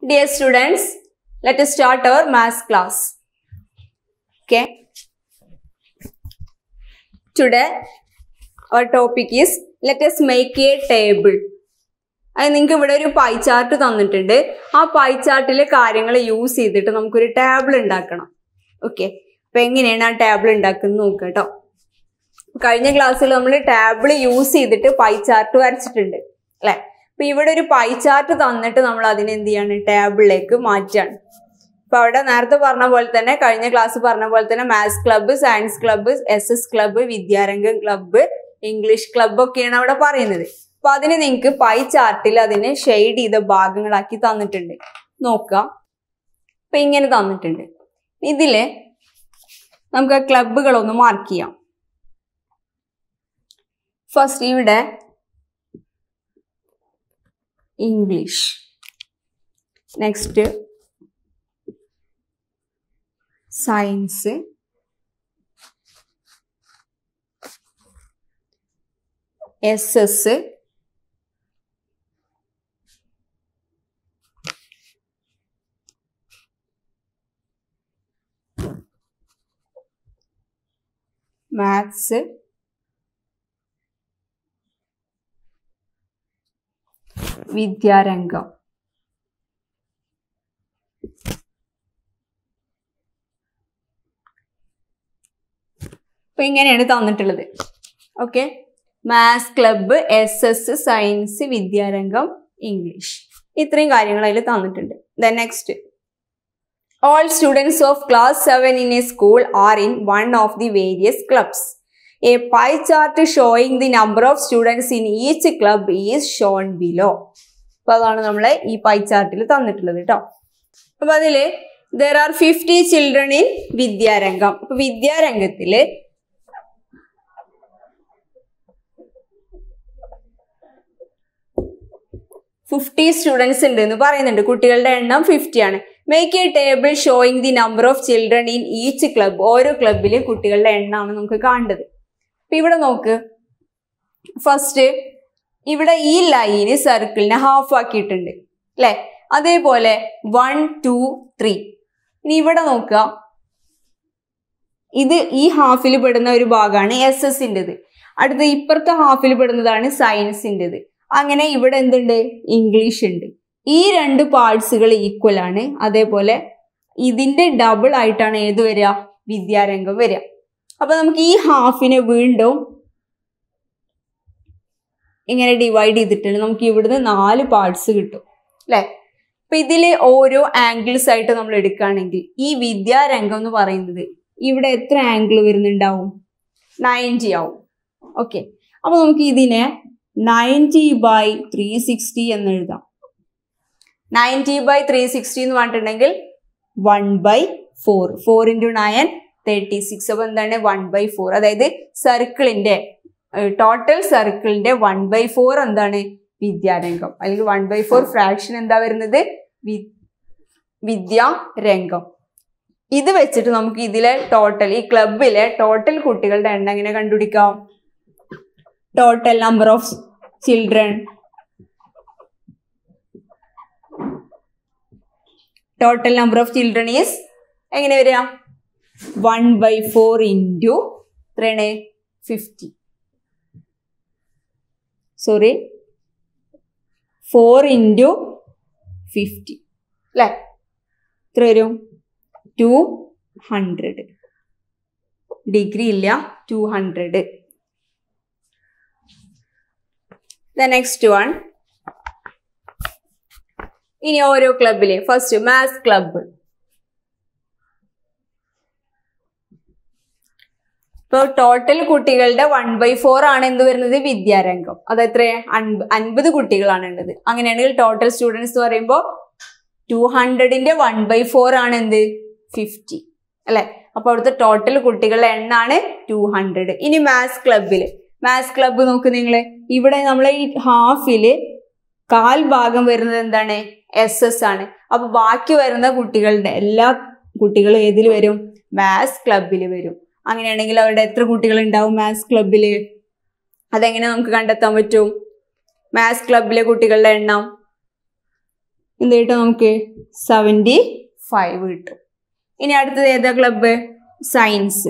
Dear students, let us start our maths class. Okay. Today, our topic is let us make a table. അത് നിങ്ങൾക്ക് ഇവിടെ ഒരു pie chart തന്നിട്ടുണ്ട് ആ pi ചാർട്ടിൽ കാര്യങ്ങൾ യൂസ് ചെയ്തിട്ട് നമുക്കൊരു ടേബിൾ ഉണ്ടാക്കണം ഓക്കെ അപ്പൊ എങ്ങനെയാണ് ആ ടേബിൾ ഉണ്ടാക്കുന്നത് നോക്കുക കേട്ടോ കഴിഞ്ഞ ക്ലാസ്സിൽ നമ്മൾ ടേബിൾ യൂസ് ചെയ്തിട്ട് പൈ ചാർട്ട് വരച്ചിട്ടുണ്ട് അല്ലെ അപ്പൊ ഇവിടെ ഒരു പൈ ചാർട്ട് തന്നിട്ട് നമ്മൾ അതിനെ എന്ത് ചെയ്യാണ് ടേബിളിലേക്ക് മാറ്റാണ് അപ്പൊ അവിടെ നേരത്തെ പറഞ്ഞ പോലെ തന്നെ കഴിഞ്ഞ ക്ലാസ് പറഞ്ഞ പോലെ തന്നെ maths club science club S S club Vidyarangam club English club ഒക്കെയാണ് അവിടെ പറയുന്നത് അപ്പൊ അതിന് നിങ്ങൾക്ക് പൈ ചാർട്ടിൽ അതിനെ ഷെയ്ഡ് ചെയ്ത ഭാഗങ്ങളാക്കി തന്നിട്ടുണ്ട് നോക്കുക അപ്പൊ ഇങ്ങനെ തന്നിട്ടുണ്ട് ഇതില് നമുക്ക് ആ ക്ലബ്ബുകളൊന്ന് മാർക്ക് ചെയ്യാം ഫസ്റ്റ് ഇവിടെ English next science S S maths Vidyarangam അപ്പൊ ഇങ്ങനെയാണ് തന്നിട്ടുള്ളത് okay maths club S S science Vidyarangam English ഇത്രയും കാര്യങ്ങൾ അതിൽ തന്നിട്ടുണ്ട് the next all students of class 7 in a school are in one of the various clubs. A pie chart showing the number of students in each club is shown below. അപ്പൊ അതാണ് നമ്മളെ ഈ pi ചാർട്ടിൽ തന്നിട്ടുള്ളത് കേട്ടോ അപ്പൊ അതില് there are fifty children in Vidyarangam അപ്പൊ വിദ്യാരംഗത്തില് ഫിഫ്റ്റി സ്റ്റുഡൻസ് ഉണ്ട് എന്ന് പറയുന്നുണ്ട് കുട്ടികളുടെ എണ്ണം ഫിഫ്റ്റി ആണ് make a table showing the number of children in each club ഓരോ ക്ലബിലെ കുട്ടികളുടെ എണ്ണമാണ് നമുക്ക് കാണേണ്ടത് അപ്പൊ ഇവിടെ നോക്ക് ഫസ്റ്റ് ഇവിടെ ഈ ലൈന് സർക്കിളിനെ ഹാഫ് ആക്കിയിട്ടുണ്ട് അല്ലെ അതേപോലെ വൺ ടു ത്രീ ഇനി ഇവിടെ നോക്കുക ഇത് ഈ ഹാഫിൽ പെടുന്ന ഒരു ഭാഗമാണ് എസ് എസിൻ്റെത് അടുത്ത ഇപ്പുറത്തെ ഹാഫിൽ പെടുന്നതാണ് സയൻസിൻ്റെത് അങ്ങനെ ഇവിടെ എന്തുണ്ട് ഇംഗ്ലീഷ് ഉണ്ട് ഈ രണ്ട് പാർട്സുകൾ ഈക്വൽ ആണ് അതേപോലെ ഇതിന്റെ ഡബിൾ ആയിട്ടാണ് ഏത് വരിക വിദ്യാരംഗം വരിക അപ്പൊ നമുക്ക് ഈ ഹാഫിനെ വീണ്ടും ഇങ്ങനെ ഡിവൈഡ് ചെയ്തിട്ടുണ്ട് നമുക്ക് ഇവിടുന്ന് നാല് പാർട്സ് കിട്ടും അല്ലെ അപ്പൊ ഇതിലെ ഓരോ ആംഗിൾസ് ആയിട്ട് നമ്മൾ എടുക്കുകയാണെങ്കിൽ ഈ വിദ്യാരംഗം എന്ന് പറയുന്നത് ഇവിടെ എത്ര ആംഗിൾ വരുന്നുണ്ടാവും നയൻറ്റി ആവും ഓക്കെ അപ്പൊ നമുക്ക് ഇതിനെ നയൻറ്റി ബൈ ത്രീ സിക്സ്റ്റി എന്ന് എഴുതാം നയൻറ്റി ബൈ ത്രീ സിക്സ്റ്റി എന്ന് പറഞ്ഞിട്ടുണ്ടെങ്കിൽ one by four four into nine thirty six അപ്പോൾ എന്താണ് വൺ ബൈ ഫോർ അതായത് സർക്കിളിന്റെ ടോട്ടൽ സർക്കിളിന്റെ വൺ ബൈ ഫോർ എന്താണ് വിദ്യാരംഗം അല്ലെങ്കിൽ വൺ ബൈ ഫോർ ഫ്രാക്ഷൻ എന്താ വരുന്നത് വിദ്യാരംഗം ഇത് വെച്ചിട്ട് നമുക്ക് ഇതിലെ ടോട്ടൽ ഈ ക്ലബിലെ ടോട്ടൽ കുട്ടികളുടെ എണ്ണം എങ്ങനെ കണ്ടുപിടിക്കാം total number of children total number of children is എങ്ങനെ വരിക വൺ ബൈ ഫോർ ഇൻറ്റു എത്രയാണ് fifty sorry four into fifty അല്ലേ എത്ര വരും ടു ഹൺഡ്രഡ് ഡിഗ്രി ഇല്ല two hundred the next one ഇനി ഓരോ ക്ലബിലെ ഫസ്റ്റ് മാത്സ് ക്ലബ്ബ് ഇപ്പോൾ ടോട്ടൽ കുട്ടികളുടെ വൺ ബൈ ഫോർ ആണ് എന്ത് വരുന്നത് വിദ്യാരംഗം അത് എത്ര അൻപത് കുട്ടികളാണ് ഉള്ളത് അങ്ങനെയാണെങ്കിൽ ടോട്ടൽ സ്റ്റുഡൻസ് എന്ന് പറയുമ്പോൾ ടു ഹൺഡ്രഡിന്റെ വൺ ബൈ ഫോർ ആണ് എന്ത് ഫിഫ്റ്റി അല്ലെ അപ്പൊ അവിടുത്തെ ടോട്ടൽ കുട്ടികളുടെ എണ്ണാണ് ടു ഹൺഡ്രഡ് ഇനി മാത്സ് ക്ലബില് മാത്സ് ക്ലബ്ബ് നോക്ക് നിങ്ങൾ ഇവിടെ നമ്മളെ ഈ ഹാഫില് കാൽ ഭാഗം വരുന്നത് എന്താണ് എസ് എസ് ആണ് അപ്പൊ ബാക്കി വരുന്ന കുട്ടികളുടെ എല്ലാ കുട്ടികളും ഏതിൽ വരും മാത്സ് ക്ലബിൽ വരും അങ്ങനെയാണെങ്കിൽ അവിടെ എത്ര കുട്ടികൾ ഉണ്ടാവും മാത്സ് ക്ലബിൽ അതെങ്ങനെ നമുക്ക് കണ്ടെത്താൻ പറ്റും മാത്സ് ക്ലബിലെ കുട്ടികളുടെ എണ്ണം എന്ത് കിട്ടും നമുക്ക് സെവൻറ്റി ഫൈവ് കിട്ടും ഇനി അടുത്തത് ഏതാ ക്ലബ്ബ് സയൻസ്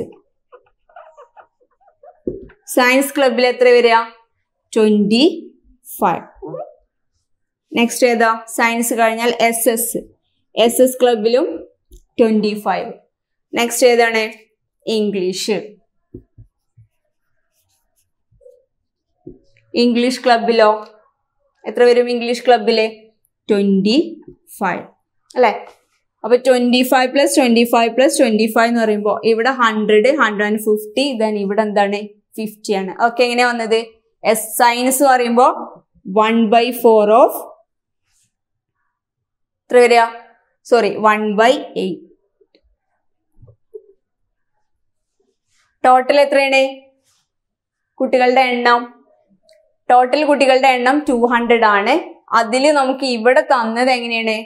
സയൻസ് ക്ലബിൽ എത്ര വരിക ട്വൻറ്റി ഫൈവ് നെക്സ്റ്റ് ഏതാ സയൻസ് കഴിഞ്ഞാൽ എസ് എസ് എസ് എസ് ക്ലബിലും ട്വൻറ്റി ഫൈവ് നെക്സ്റ്റ് ഏതാണ് ഇംഗ്ലീഷ് ഇംഗ്ലീഷ് ക്ലബിലോ എത്ര വരും ഇംഗ്ലീഷ് ക്ലബില് ട്വൻറ്റി ഫൈവ് അല്ലേ അപ്പൊ twenty five plus twenty five plus twenty five എന്ന് പറയുമ്പോൾ ഇവിടെ hundred hundred and fifty then ഇവിടെ എന്താണ് ഫിഫ്റ്റി ആണ് ഓക്കെ എങ്ങനെയാ വന്നത് എസ് സയൻസ് പറയുമ്പോൾ വൺ ബൈ ഫോർ ഓഫ് എത്ര വരിക sorry one by eight total എത്രയാണ് കുട്ടികളുടെ എണ്ണം ടോട്ടൽ കുട്ടികളുടെ എണ്ണം ടു ഹൺഡ്രഡ് ആണ് അതിൽ നമുക്ക് ഇവിടെ തന്നത് എങ്ങനെയാണ്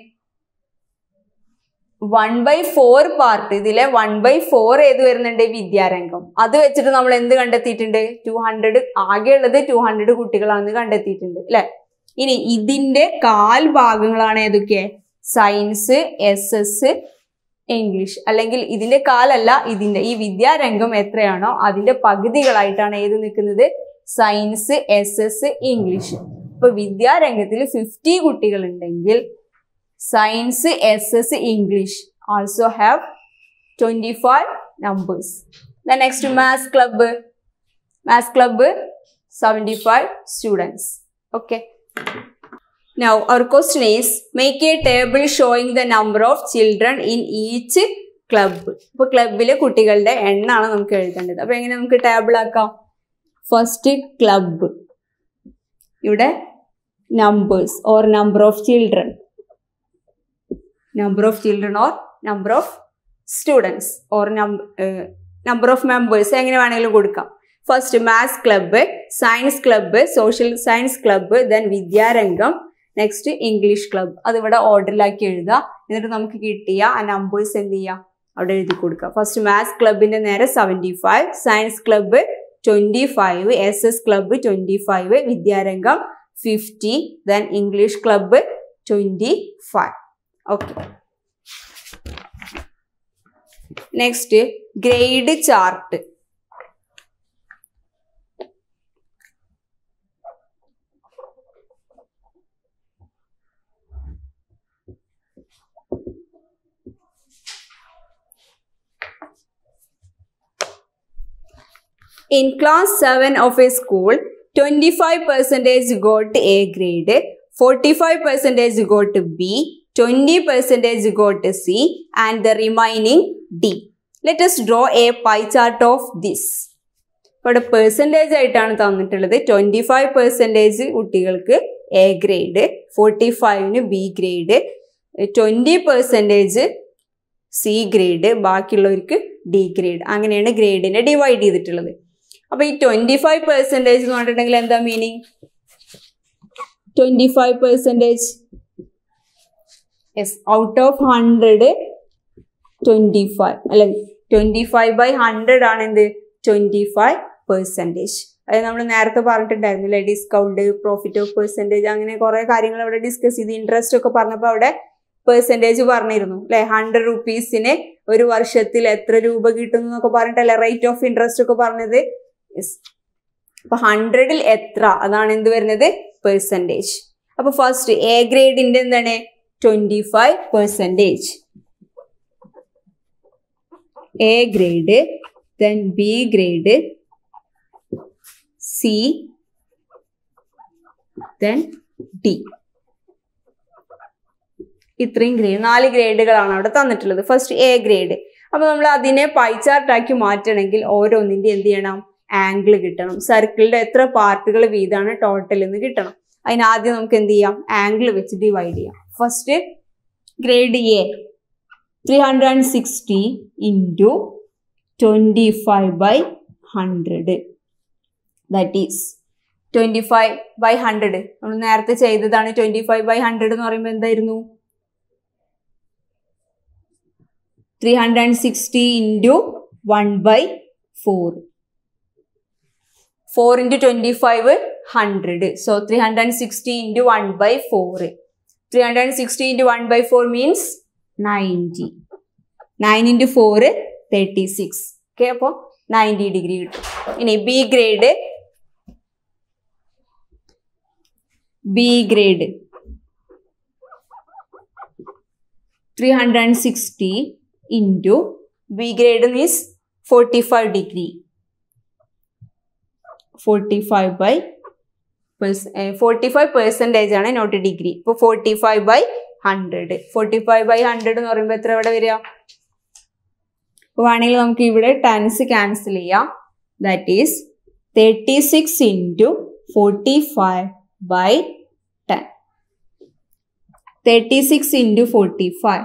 വൺ ബൈ ഫോർ പാർട്ട് ഇതിലെ വൺ ബൈ ഫോർ ഏത് വരുന്നുണ്ട് വിദ്യാരംഗം അത് വെച്ചിട്ട് നമ്മൾ എന്ത് കണ്ടെത്തിയിട്ടുണ്ട് ടു ഹൺഡ്രഡ് ആകെയുള്ളത് ടു ഹൺഡ്രഡ് കുട്ടികളാണെന്ന് കണ്ടെത്തിയിട്ടുണ്ട് അല്ലെ ഇനി ഇതിന്റെ കാൽ ഭാഗങ്ങളാണ് ഏതൊക്കെ സയൻസ് എസ് എസ് ഇംഗ്ലീഷ് അല്ലെങ്കിൽ ഇതിന്റെ കാലല്ല ഇതിന്റെ ഈ വിദ്യാരംഗം എത്രയാണോ അതിന്റെ പകുതികളായിട്ടാണ് ഏത് നിൽക്കുന്നത് സയൻസ് എസ് എസ് ഇംഗ്ലീഷ് ഇപ്പൊ വിദ്യാരംഗത്തിൽ ഫിഫ്റ്റി കുട്ടികൾ ഉണ്ടെങ്കിൽ science S S English also have twenty five numbers the next maths club maths club seventy five students okay Now, our question is make a table showing the number of children in each club. ഇപ്പൊ ക്ലബിലെ കുട്ടികളുടെ എണ്ണാണ് നമുക്ക് എഴുതേണ്ടത് അപ്പൊ എങ്ങനെ നമുക്ക് table ആക്കാം first club ഇവിടെ numbers or number of children number of children or number of students or number of members എങ്ങനെ വേണമെങ്കിലും കൊടുക്കാം first maths club science club social science club then Vidyarangam next English club അതിവിടെ ഓർഡറിലാക്കി എഴുതുക എന്നിട്ട് നമുക്ക് കിട്ടിയ ആ നമ്പേഴ്സ് എന്ത് ചെയ്യാം അവിടെ എഴുതി കൊടുക്കുക ഫസ്റ്റ് മാത്സ് ക്ലബിന്റെ നേരെ seventy five science club twenty five S S club twenty five Vidyarangam fifty then English club twenty five okay next grade chart In class 7 of a school, 25 percentage got A grade, 45 percentage got B, 20 percentage got C, and the remaining D. Let us draw a pie chart of this. ഇവിടെ percentage ആയിട്ടാണ് തന്നിട്ടുള്ളത് twenty five percentage കുട്ടികൾക്ക് A grade forty ഫൈവിന് B grade twenty percentage C grade ബാക്കിയുള്ളവർക്ക് D grade അങ്ങനെയാണ് ഗ്രേഡിനെ divide ചെയ്തിട്ടുള്ളത് അപ്പൊ ഈ ട്വന്റി ഫൈവ് പെർസെൻറ്റേജ് എന്ന് പറഞ്ഞിട്ടുണ്ടെങ്കിൽ എന്താ meaning twenty five percentage yes out of hundred twenty five അല്ലെ ട്വന്റി ഫൈവ് ബൈ ഹൺഡ്രഡ് ആണ് എന്ത് ട്വന്റി ഫൈവ് പെർസെൻറ്റേജ് അത് നമ്മൾ നേരത്തെ പറഞ്ഞിട്ടുണ്ടായിരുന്നു അല്ലെ ഡിസ്കൗണ്ട് പ്രോഫിറ്റ് ഓഫ് പെർസെൻറ്റേജ് അങ്ങനെ കുറെ കാര്യങ്ങൾ അവിടെ ഡിസ്കസ് ചെയ്ത് ഇൻട്രസ്റ്റ് ഒക്കെ പറഞ്ഞപ്പോൾ അവിടെ പെർസെൻറ്റേജ് പറഞ്ഞിരുന്നു അല്ലെ ഹൺഡ്രഡ് റുപ്പീസിന് ഒരു വർഷത്തിൽ എത്ര രൂപ കിട്ടുന്നു എന്നൊക്കെ പറഞ്ഞിട്ടല്ലേ റേറ്റ് ഓഫ് ഇൻട്രസ്റ്റ് ഒക്കെ പറഞ്ഞത് യെസ് അപ്പൊ ഹൺഡ്രഡിൽ എത്ര അതാണ് എന്ത് വരുന്നത് പെർസെൻറ്റേജ് അപ്പൊ ഫസ്റ്റ് എ ഗ്രേഡിന്റെ എന്താണ് twenty five percentage A grade then B grade C then D ഇത്രയും ഗ്രേഡ് നാല് ഗ്രേഡുകളാണ് അവിടെ തന്നിട്ടുള്ളത് ഫസ്റ്റ് എ ഗ്രേഡ് അപ്പൊ നമ്മൾ അതിനെ പൈ ചാർട്ടാക്കി മാറ്റണമെങ്കിൽ ഓരോന്നിന്റെ എന്ത് ചെയ്യണം ആംഗിൾ കിട്ടണം സർക്കിളിന്റെ എത്ര പാർട്ടുകൾ വീതമാണ് ടോട്ടൽ എന്ന് കിട്ടണം അതിന് ആദ്യം നമുക്ക് എന്ത് ചെയ്യാം ആംഗിൾ വെച്ച് ഡിവൈഡ് ചെയ്യാം first grade A three hundred and sixty into twenty five by hundred that is twenty five by hundred നമ്മൾ നേരത്തെ ചെയ്തതാണ് ട്വൻറ്റി ഫൈവ് ബൈ ഹൺഡ്രഡ് എന്ന് പറയുമ്പോൾ എന്തായിരുന്നു three hundred and sixty into one by four four into twenty five hundred so three hundred and sixty into one by four three hundred and sixty into one by four means ninety nine into four thirty six okay അപ്പോൾ ninety degree കിട്ടും ഇനി B grade B grade three hundred and sixty into B grade means forty five degree forty five by forty five percentage ആണ് not degree ഇപ്പോൾ forty five by hundred forty five by hundred എന്ന് പറയുമ്പോൾ എത്ര ഇവിടെ വരിക അപ്പോൾ വേണമെങ്കിൽ നമുക്ക് ഇവിടെ ടെൻസ് ക്യാൻസൽ ചെയ്യാം that is thirty six into forty five by ten thirty six into forty five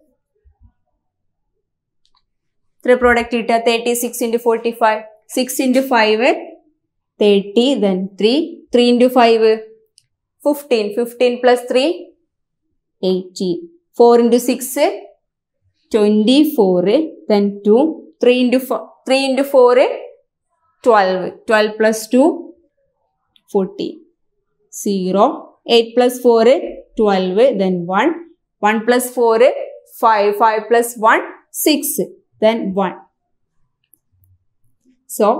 ഇത്ര പ്രോഡക്റ്റ് കിട്ടുക thirty six into forty five six into five thirty then three three into five fifteen fifteen plus three eighteen four into six twenty four then two three into four three into four twelve twelve plus two fourteen zero eight plus four twelve then one one plus four five five plus one six then one so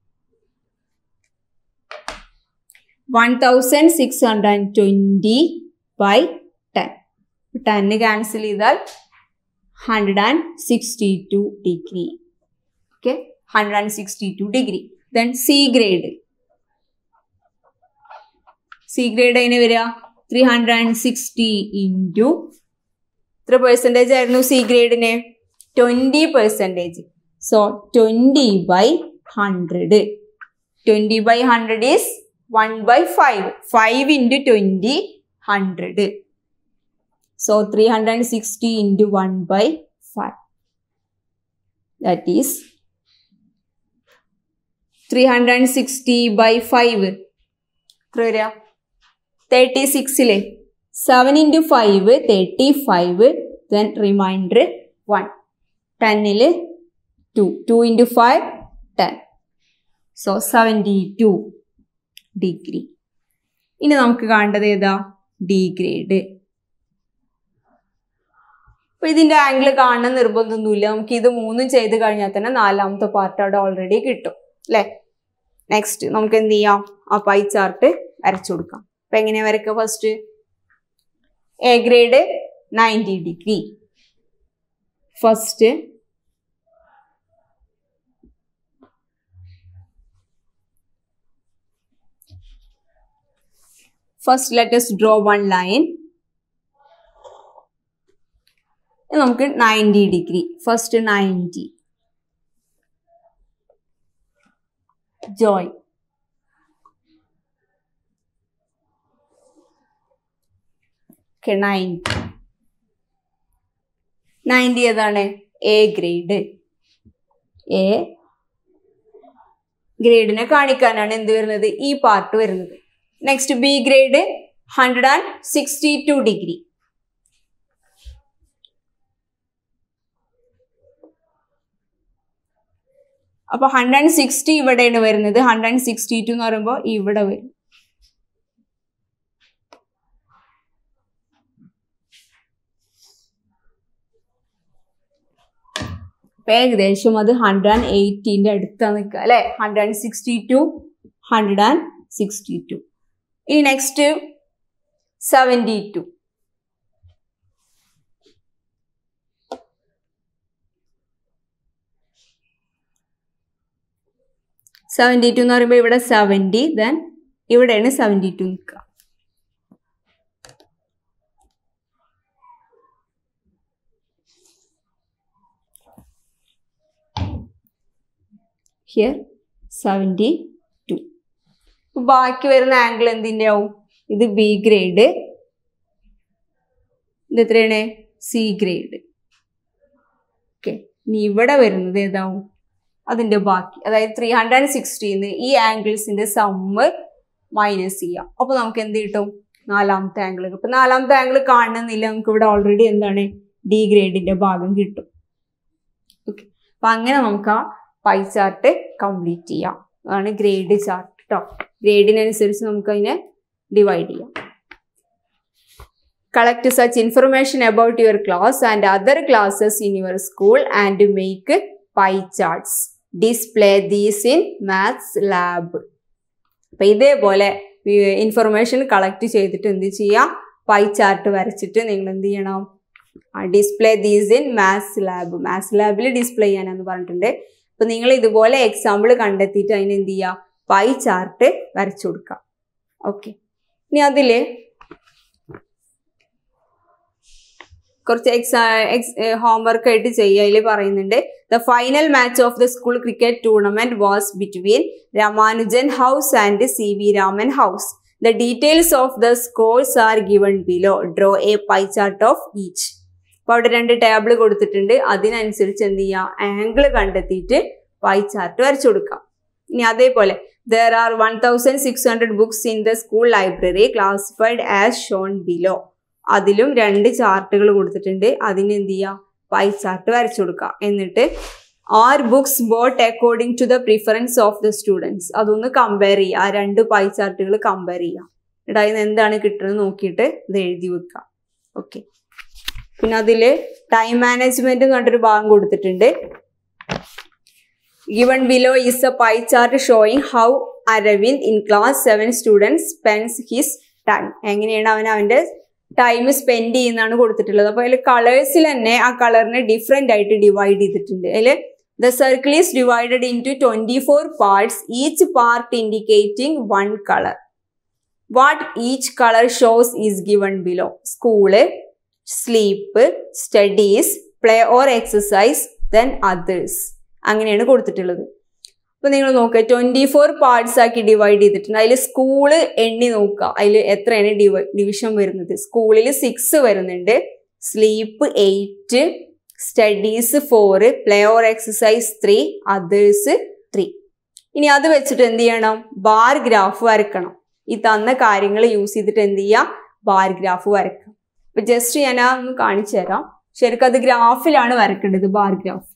1620 by 10. 10 cancel ചെയ്താൽ 162 degree. Okay, 162 degree. Then C grade. C grade അതിന് വരിക three hundred and sixty into എത്ര percentage ആയിരുന്നു C ഗ്രേഡിന് twenty percentage so twenty by hundred twenty by hundred is 1 by 5. 5 into 20, 100. So 360 into 1 by 5. That is 360 by 5. Thirty സിക്സിലെ seven into five thirty five then remainder one ടെന്നില് two two into five ten so seventy two degree ഇനി നമുക്ക് കാണേണ്ടത് ഏതാ D grade അപ്പൊ ഇതിന്റെ angle കാണണം നിർബന്ധമൊന്നുമില്ല നമുക്ക് ഇത് മൂന്നും ചെയ്ത് കഴിഞ്ഞാൽ തന്നെ നാലാമത്തെ പാർട്ട് അവിടെ ഓൾറെഡി കിട്ടും അല്ലെ നെക്സ്റ്റ് നമുക്ക് എന്ത് ചെയ്യാം ആ പൈ ചാർട്ട് വരച്ചു കൊടുക്കാം അപ്പൊ എങ്ങനെയാ വരക്കുക first A grade ninety degree first First, let us draw one line. നമുക്ക് നയൻറ്റി ഡിഗ്രി ഫസ്റ്റ് നയൻറ്റി ജോയ് ഓക്കെ നയൻറ്റി നയൻറ്റി ഏതാണ് എ ഗ്രേഡ് എ ഗ്രേഡിനെ കാണിക്കാനാണ് എന്ത് വരുന്നത് ഈ പാർട്ട് വരുന്നത് next B grade hundred and sixty two degree അപ്പൊ ഹൺഡ്രഡ് ആൻഡ് സിക്സ്റ്റി ഇവിടെയാണ് വരുന്നത് ഹൺഡ്രഡ് ആൻഡ് സിക്സ്റ്റി ടു എന്ന് പറയുമ്പോൾ ഇവിടെ വരും അപ്പൊ ഏകദേശം അത് ഹൺഡ്രഡ് ആൻഡ് എയ്റ്റീൻ്റെ അടുത്താണ് നിൽക്കുക അല്ലെ hundred and sixty two hundred and sixty two ഇനി next seventy two seventy two എന്ന് പറയുമ്പോൾ ഇവിടെ സെവൻറ്റി ദെൻ ഇവിടെയാണ് സെവൻറ്റി ടു നിൽക്കുക ഹിയർ സെവൻറ്റി ടു ബാക്കി വരുന്ന ആംഗിൾ എന്തിൻ്റെ ആവും ഇത് ബി ഗ്രേഡ് ഇത് എത്രയാണ് സി ഗ്രേഡ് ഓക്കെ ഇനി ഇവിടെ വരുന്നത് ഏതാവും അതിൻ്റെ ബാക്കി അതായത് ത്രീ ഹൺഡ്രഡ് ആൻഡ് സിക്സ്റ്റീന്ന് ഈ ആംഗിൾസിൻ്റെ സമ്മ് മൈനസ് ചെയ്യാം അപ്പോൾ നമുക്ക് എന്ത് കിട്ടും നാലാമത്തെ ആംഗിൾ കിട്ടും നാലാമത്തെ ആംഗിൾ കാണണമെന്നില്ല നമുക്ക് ഇവിടെ ഓൾറെഡി എന്താണ് ഡി ഗ്രേഡിൻ്റെ ഭാഗം കിട്ടും ഓക്കെ അപ്പം അങ്ങനെ നമുക്ക് ആ പൈ ചാർട്ട് കംപ്ലീറ്റ് ചെയ്യാം അതാണ് ഗ്രേഡ് ചാർട്ട് കേട്ടോ ഗ്രേഡിനനുസരിച്ച് നമുക്ക് അതിനെ ഡിവൈഡ് ചെയ്യാം collect such information about your class and other classes in your school and make pie charts display these in maths lab അപ്പം ഇതേപോലെ ഇൻഫർമേഷൻ കളക്ട് ചെയ്തിട്ട് എന്ത് ചെയ്യുക പൈ ചാർട്ട് വരച്ചിട്ട് നിങ്ങൾ എന്ത് ചെയ്യണം display these in maths lab maths ലാബിൽ ഡിസ്പ്ലേ ചെയ്യാനെന്ന് പറഞ്ഞിട്ടുണ്ട് അപ്പം നിങ്ങൾ ഇതുപോലെ എക്സാമ്പിൾ കണ്ടെത്തിയിട്ട് അതിന് എന്ത് ചെയ്യുക പൈ ചാർട്ട് വരച്ചു കൊടുക്കുക ഓക്കെ ഇനി അതിൽ കുറച്ച് എക്സാ എക്സ് ഹോംവർക്ക് ആയിട്ട് ചെയ്യുക അതിൽ പറയുന്നുണ്ട് the final match of the school cricket tournament was between Ramanujan house and C V Raman house the details of the scores are given below draw a pie chart of each അപ്പോൾ അവിടെ രണ്ട് table കൊടുത്തിട്ടുണ്ട് അതിനനുസരിച്ച് എന്ത് ചെയ്യുക ആംഗിൾ കണ്ടെത്തിയിട്ട് pie chart വരച്ചു കൊടുക്കാം ഇനി അതേപോലെ there are one thousand six hundred books in the school library classified as shown below അതിലും രണ്ട് ചാർട്ടുകൾ കൊടുത്തിട്ടുണ്ട് അതിന് എന്ത് ചെയ്യുക പൈ ചാർട്ട് വരച്ചു കൊടുക്കുക എന്നിട്ട് are books bought according to the preference of the students അതൊന്ന് കമ്പയർ ചെയ്യുക ആ രണ്ട് പൈ ചാർട്ടുകൾ കമ്പയർ ചെയ്യുക എന്നിട്ട് അതിന് എന്താണ് കിട്ടുന്നത് നോക്കിയിട്ട് ഇത് എഴുതി വെക്കുക ഓക്കെ പിന്നെ അതിൽ ടൈം മാനേജ്മെന്റ് എന്ന് പറഞ്ഞിട്ടൊരു ഭാഗം കൊടുത്തിട്ടുണ്ട് given below is a pie chart showing how Aravind in class seven students spends his time എങ്ങനെയാണ് അവൻ അവൻ്റെ ടൈം സ്പെൻഡ് ചെയ്യുന്നതാണ് കൊടുത്തിട്ടുള്ളത് അപ്പോൾ അതിൽ കളേഴ്സിൽ തന്നെ ആ കളറിനെ ഡിഫറെൻ്റ് ആയിട്ട് ഡിവൈഡ് ചെയ്തിട്ടുണ്ട് അതിൽ the circle is divided into twenty four parts each part indicating one colour what each colour shows is given below school sleep studies play or exercise then others അങ്ങനെയാണ് കൊടുത്തിട്ടുള്ളത് അപ്പോൾ നിങ്ങൾ നോക്കുക twenty four parts ആക്കി divide ചെയ്തിട്ടുണ്ട് അതിൽ school എണ്ണി നോക്കുക അതിൽ എത്രയാണ് ഡിവ ഡിവിഷൻ വരുന്നത് സ്കൂളിൽ സിക്സ് വരുന്നുണ്ട് sleep eight studies four play or exercise three others three ഇനി അത് വെച്ചിട്ട് എന്ത് ചെയ്യണം ബാർ ഗ്രാഫ് വരക്കണം ഈ തന്ന കാര്യങ്ങൾ യൂസ് ചെയ്തിട്ട് എന്ത് ചെയ്യുക ബാർ ഗ്രാഫ് വരക്കാം അപ്പൊ ജസ്റ്റ് ഞാൻ ആ ഒന്ന് കാണിച്ചു തരാം ശരിക്കും അത് ഗ്രാഫിലാണ് വരക്കേണ്ടത് ബാർ ഗ്രാഫ്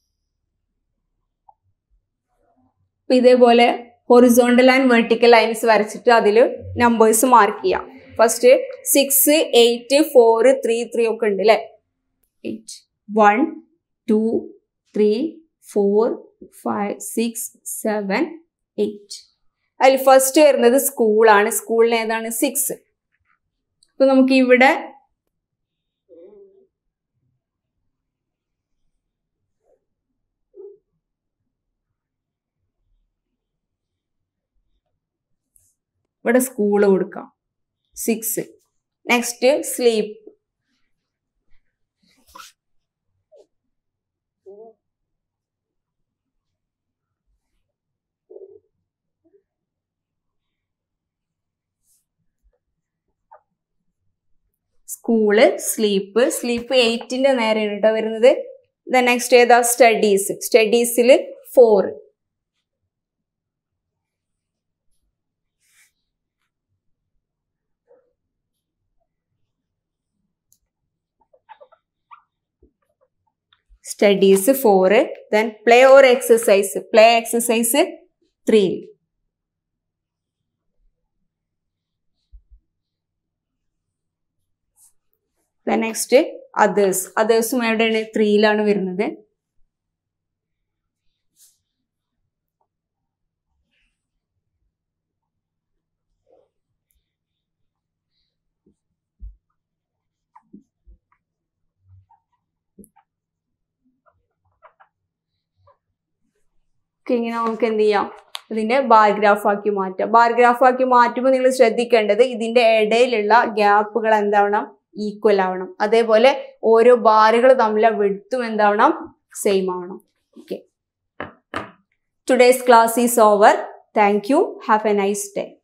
അപ്പൊ ഇതേപോലെ ഹൊറിസോണ്ടൽ ആൻഡ് വെർട്ടിക്കൽ ലൈൻസ് വരച്ചിട്ട് അതിൽ നമ്പേഴ്സ് മാർക്ക് ചെയ്യാം first six eight four three three ഒക്കെ ഉണ്ട് അല്ലേ eight one two three four five six seven eight അതിൽ ഫസ്റ്റ് വരുന്നത് സ്കൂളാണ് സ്കൂളിന് ഏതാണ് സിക്സ് അപ്പൊ നമുക്ക് ഇവിടെ ഇവിടെ സ്കൂള് കൊടുക്കാം six next sleep school sleep sleep എയ്റ്റിന്റെ നേരെയാണ് കേട്ടോ വരുന്നത് ദ നെക്സ്റ്റ് ഏതാ സ്റ്റഡീസ് സ്റ്റഡീസിൽ four studies four then play or exercise play exercise three next others അതേഴ്സും എവിടെയാണ് ത്രീയിലാണ് വരുന്നത് ഇങ്ങനെ നമുക്ക് എന്ത് ചെയ്യാം ഇതിന്റെ ബാർഗ്രാഫ് ആക്കി മാറ്റാം ബാർഗ്രാഫ് ആക്കി മാറ്റുമ്പോൾ നിങ്ങൾ ശ്രദ്ധിക്കേണ്ടത് ഇതിന്റെ ഇടയിലുള്ള ഗ്യാപ്പുകൾ എന്താവണം ഈക്വൽ ആവണം അതേപോലെ ഓരോ ബാറുകൾ തമ്മിലെ വെടുത്തും എന്താവണം സെയിം ആവണം okay today's class is over thank you have a nice day